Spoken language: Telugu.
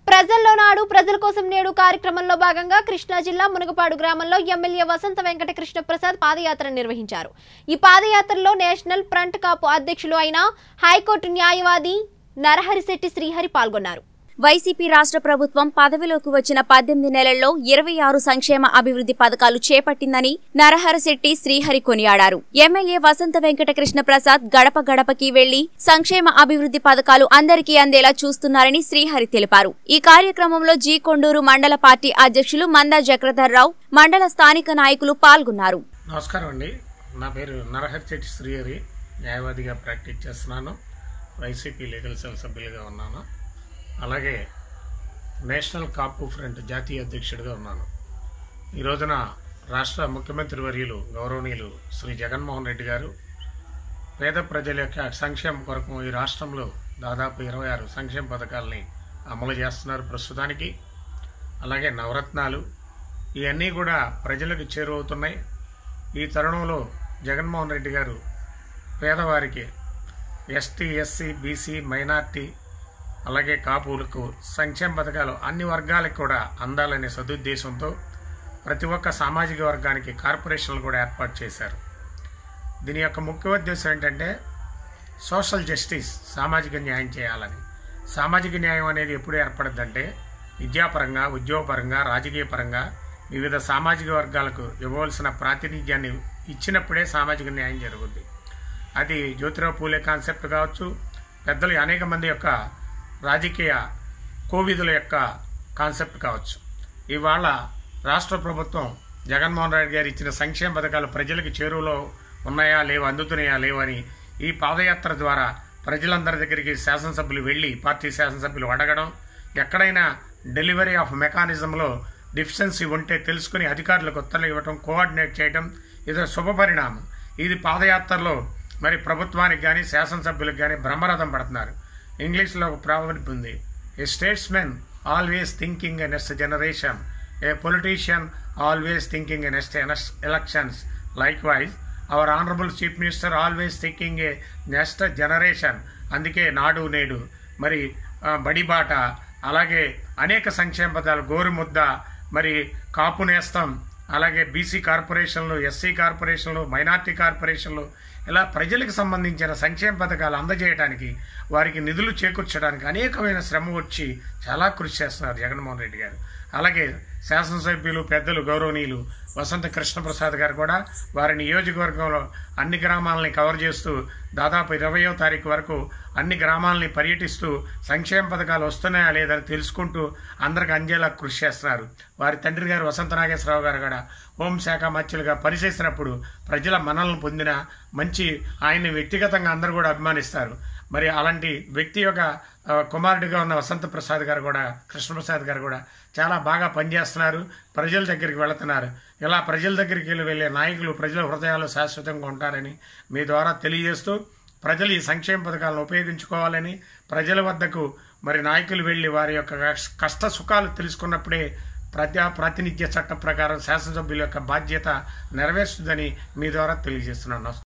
ప్రజల్లో నాడు ప్రజల కోసం నేడు కార్యక్రమంలో భాగంగా కృష్ణా జిల్లా మునగపాడు గ్రామంలో ఎమ్మెల్యే వసంత వెంకట కృష్ణ ప్రసాద్ పాదయాత్ర నిర్వహించారు ఈ పాదయాత్రలో నేషనల్ ఫ్రంట్ కాపు అధ్యక్షులు అయిన హైకోర్టు న్యాయవాది నరహరిశెట్టి శ్రీహరి పాల్గొన్నారు వైసీపీ రాష్ట్ర ప్రభుత్వం పదవిలోకి వచ్చిన పద్దెనిమిది నెలల్లో ఇరవై ఆరు సంక్షేమ అభివృద్ధి పథకాలు చేపట్టిందని నరహరశెట్టి శ్రీహరి కొనియాడారు ఎమ్మెల్యే వసంత వెంకటకృష్ణ ప్రసాద్ గడప గడపకి వెళ్లి సంక్షేమ అభివృద్ధి పథకాలు అందరికీ అందేలా చూస్తున్నారని శ్రీహరి తెలిపారు ఈ కార్యక్రమంలో జీ కొండూరు మండల పార్టీ అధ్యక్షులు మందా జక్రధర్ రావు మండల స్థానిక నాయకులు పాల్గొన్నారు నమస్కారం అండి నా పేరు నరహరిచెట్టి శ్రీహరి న్యాయవాదిగా ప్రాక్టీస్ చేస్తున్నాను వైసీపీ లీగల్ సెల్ సభ్యులుగా ఉన్నాను అలాగే నేషనల్ కాపు ఫ్రంట్ జాతీయ అధ్యక్షుడిగా ఉన్నాను ఈ రోజున రాష్ట్ర ముఖ్యమంత్రి వర్యులు గౌరవనీయులు శ్రీ జగన్మోహన్ రెడ్డి గారు పేద ప్రజల యొక్క సంక్షేమం కొరకు ఈ రాష్ట్రంలో దాదాపు ఇరవై ఆరు సంక్షేమ పథకాలని అమలు చేస్తున్నారు ప్రస్తుతానికి అలాగే నవరత్నాలు ఇవన్నీ కూడా ప్రజలకు చేరువవుతున్నాయి ఈ తరుణంలో జగన్మోహన్ రెడ్డి గారు పేదవారికి ఎస్టీ ఎస్సీ బీసీ మైనార్టీ అలాగే కాపులకు సంక్షేమ పథకాలు అన్ని వర్గాలకు కూడా అందాలనే సదుద్దేశంతో ప్రతి ఒక్క సామాజిక వర్గానికి కార్పొరేషన్లు కూడా ఏర్పాటు చేశారు దీని యొక్క ముఖ్య ఉద్దేశం ఏంటంటే సోషల్ జస్టిస్ సామాజిక న్యాయం చేయాలని సామాజిక న్యాయం అనేది ఎప్పుడు ఏర్పడద్దంటే విద్యాపరంగా ఉద్యోగపరంగా రాజకీయ పరంగా వివిధ సామాజిక వర్గాలకు ఇవ్వవలసిన ప్రాతినిధ్యాన్ని ఇచ్చినప్పుడే సామాజిక న్యాయం జరుగుద్ది అది జ్యోతిరావు పూలే కాన్సెప్ట్ కావచ్చు పెద్దలు అనేక మంది యొక్క రాజకీయ కోవిదుల యొక్క కాన్సెప్ట్ కావచ్చు ఇవాళ రాష్ట్ర ప్రభుత్వం జగన్మోహన్ రెడ్డి గారు ఇచ్చిన సంక్షేమ పథకాలు ప్రజలకు చేరువలో ఉన్నాయా లేవా అందుతున్నాయా లేవని ఈ పాదయాత్ర ద్వారా ప్రజలందరి దగ్గరికి శాసనసభ్యులు వెళ్ళి పార్టీ శాసనసభ్యులు అడగడం ఎక్కడైనా డెలివరీ ఆఫ్ మెకానిజంలో డిఫిషియన్సీ ఉంటే తెలుసుకుని అధికారులకు ఉత్తర్వులు ఇవ్వడం కోఆర్డినేట్ చేయడం ఇది శుభ పరిణామం ఇది పాదయాత్రలో మరి ప్రభుత్వానికి కానీ శాసనసభ్యులకు కానీ బ్రహ్మరథం పడుతున్నారు ఇంగ్లీష్లో ఒక ప్రాబ్లం ఉంది a statesman always thinking a next generation a politician always thinking a next elections likewise our honourable chief minister always thinking a next generation అందుకే నాడు నేడు మరి ఆ, బడిబాట అలాగే అనేక సంక్షేమ పదాలు గోరుముద్ద మరి కాపు నేస్తం అలాగే బీసీ కార్పొరేషన్లు ఎస్సీ కార్పొరేషన్లు మైనార్టీ కార్పొరేషన్లు ఇలా ప్రజలకు సంబంధించిన సంక్షేమ పథకాలు అందజేయడానికి వారికి నిధులు చేకూర్చడానికి అనేకమైన శ్రమ వచ్చి చాలా కృషి చేస్తున్నారు జగన్మోహన్ రెడ్డి గారు అలాగే శాసనసభ్యులు పెద్దలు గౌరవనీయులు వసంత కృష్ణప్రసాద్ గారు కూడా వారి నియోజకవర్గంలో అన్ని గ్రామాలని కవర్ చేస్తూ దాదాపు ఇరవయో తారీఖు వరకు అన్ని గ్రామాలని పర్యటిస్తూ సంక్షేమ పథకాలు వస్తున్నాయా లేదని తెలుసుకుంటూ అందరికి అందేలా కృషి చేస్తున్నారు వారి తండ్రి గారు వసంత నాగేశ్వరరావు గారు కూడా హోంశాఖ మధ్యులుగా పనిచేసినప్పుడు ప్రజల మనల్ని పొందిన మంచి ఆయన్ని వ్యక్తిగతంగా అందరూ కూడా అభిమానిస్తారు మరి అలాంటి వ్యక్తి యొక్క ఆ, కుమారుడిగా ఉన్న వసంత ప్రసాద్ గారు కూడా కృష్ణప్రసాద్ గారు కూడా చాలా బాగా పనిచేస్తున్నారు ప్రజల దగ్గరికి వెళుతున్నారు ఇలా ప్రజల దగ్గరికి వెళ్ళి వెళ్ళే నాయకులు ప్రజల హృదయాలు శాశ్వతంగా ఉంటారని మీ ద్వారా తెలియజేస్తూ ప్రజలు ఈ సంక్షేమ పథకాలను ఉపయోగించుకోవాలని ప్రజల వద్దకు మరి నాయకులు వెళ్ళి వారి యొక్క కష్- కష్ట సుఖాలు తెలుసుకున్నప్పుడే ప్రజా ప్రాతినిధ్య చట్టం ప్రకారం శాసనసభ్యుల యొక్క బాధ్యత నెరవేరుస్తుందని మీ ద్వారా తెలియజేస్తున్నాను